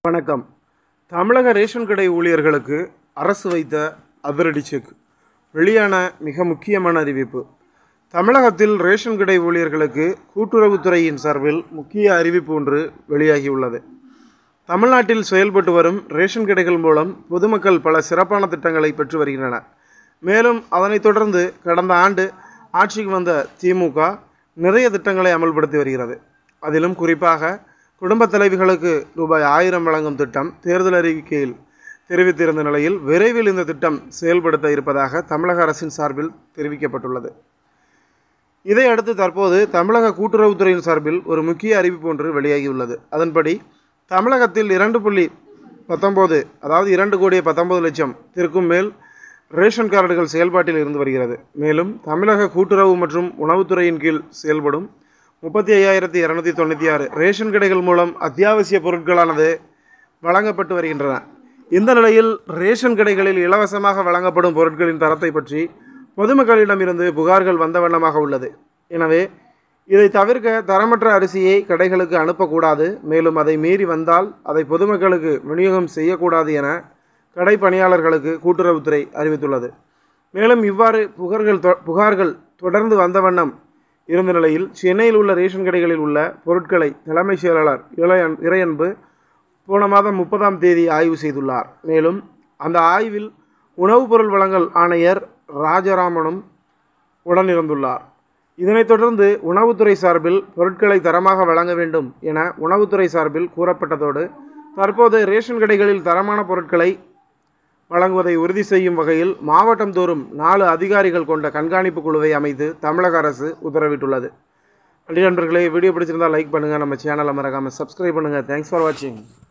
வணக்கம் தமிழக ரேஷன் கடை ஊழியர்களுக்கு அரசு வைத்த அதிரடி செக் வெளியான மிக முக்கியமான அறிவிப்பு தமிழகத்தில் ரேஷன் கடை ஊழியர்களுக்கு கூட்டுறவுத்துறையின் சார்பில் முக்கிய அறிவிப்பு ஒன்று வெளியாகியுள்ளது தமிழ்நாட்டில் செயல்பட்டு வரும் ரேஷன் கடைகள் மூலம் பொதுமக்கள் பல சிறப்பான திட்டங்களை பெற்று வருகின்றன மேலும் அதனைத் தொடர்ந்து கடந்த ஆண்டு ஆட்சிக்கு வந்த திமுக நிறைய திட்டங்களை அமல்படுத்தி வருகிறது அதிலும் குறிப்பாக குடும்பத் தலைவிகளுக்கு ரூபாய் ஆயிரம் வழங்கும் திட்டம் தேர்தல் அறிவிக்கையில் தெரிவித்திருந்த நிலையில் விரைவில் இந்த திட்டம் செயல்படுத்த இருப்பதாக தமிழக அரசின் சார்பில் தெரிவிக்கப்பட்டுள்ளது இதையடுத்து தற்போது தமிழக கூட்டுறவுத்துறையின் சார்பில் ஒரு முக்கிய அறிவிப்பு ஒன்று வெளியாகியுள்ளது அதன்படி தமிழகத்தில் இரண்டு புள்ளி பத்தொம்போது அதாவது இரண்டு கோடியே பத்தொன்பது லட்சம் திற்கும் மேல் ரேஷன் கார்டுகள் செயல்பாட்டில் இருந்து வருகிறது மேலும் தமிழக கூட்டுறவு மற்றும் உணவுத்துறையின் கீழ் செயல்படும் முப்பத்தி ஐயாயிரத்தி இரநூத்தி தொண்ணூற்றி ஆறு ரேஷன் கடைகள் மூலம் அத்தியாவசிய பொருட்களானது வழங்கப்பட்டு வருகின்றன இந்த நிலையில் ரேஷன் கடைகளில் இலவசமாக வழங்கப்படும் பொருட்களின் தரத்தை பற்றி பொதுமக்களிடமிருந்து புகார்கள் வந்த வண்ணமாக உள்ளது எனவே இதை தவிர்க்க தரமற்ற அரிசியை கடைகளுக்கு அனுப்பக்கூடாது மேலும் அதை மீறி வந்தால் அதை பொதுமக்களுக்கு விநியோகம் செய்யக்கூடாது என கடை பணியாளர்களுக்கு கூட்டுறவுத்துறை அறிவித்துள்ளது மேலும் இவ்வாறு புகார்கள் தொ- புகார்கள் தொடர்ந்து வந்த வண்ணம் இருந்த நிலையில் சென்னையில் உள்ள ரேஷன் கடைகளில் உள்ள பொருட்களை தலைமைச் செயலாளர் இளையன் இறையன்பு போன மாதம் முப்பதாம் தேதி ஆய்வு செய்துள்ளார் மேலும் அந்த ஆய்வில் உணவுப் பொருள் வழங்கல் ஆணையர் ராஜராமனும் உடனிருந்துள்ளார் இதனைத் தொடர்ந்து உணவுத்துறை சார்பில் பொருட்களை தரமாக வழங்க வேண்டும் என உணவுத்துறை சார்பில் கூறப்பட்டதோடு தற்போது ரேஷன் கடைகளில் தரமான பொருட்களை வழங்குவதை உறுதி செய்யும் வகையில் மாவட்டம் தோறும் நாலு அதிகாரிகள் கொண்ட கண்காணிப்பு குழுவை அமைத்து தமிழக அரசு உத்தரவிட்டுள்ளது நன்றி நண்பர்களே வீடியோ பிடிச்சிருந்தால் லைக் பண்ணுங்கள் நம்ம சேனலை மறக்காமல் சப்ஸ்கிரைப் பண்ணுங்கள் தேங்க்ஸ் ஃபார் வாட்சிங்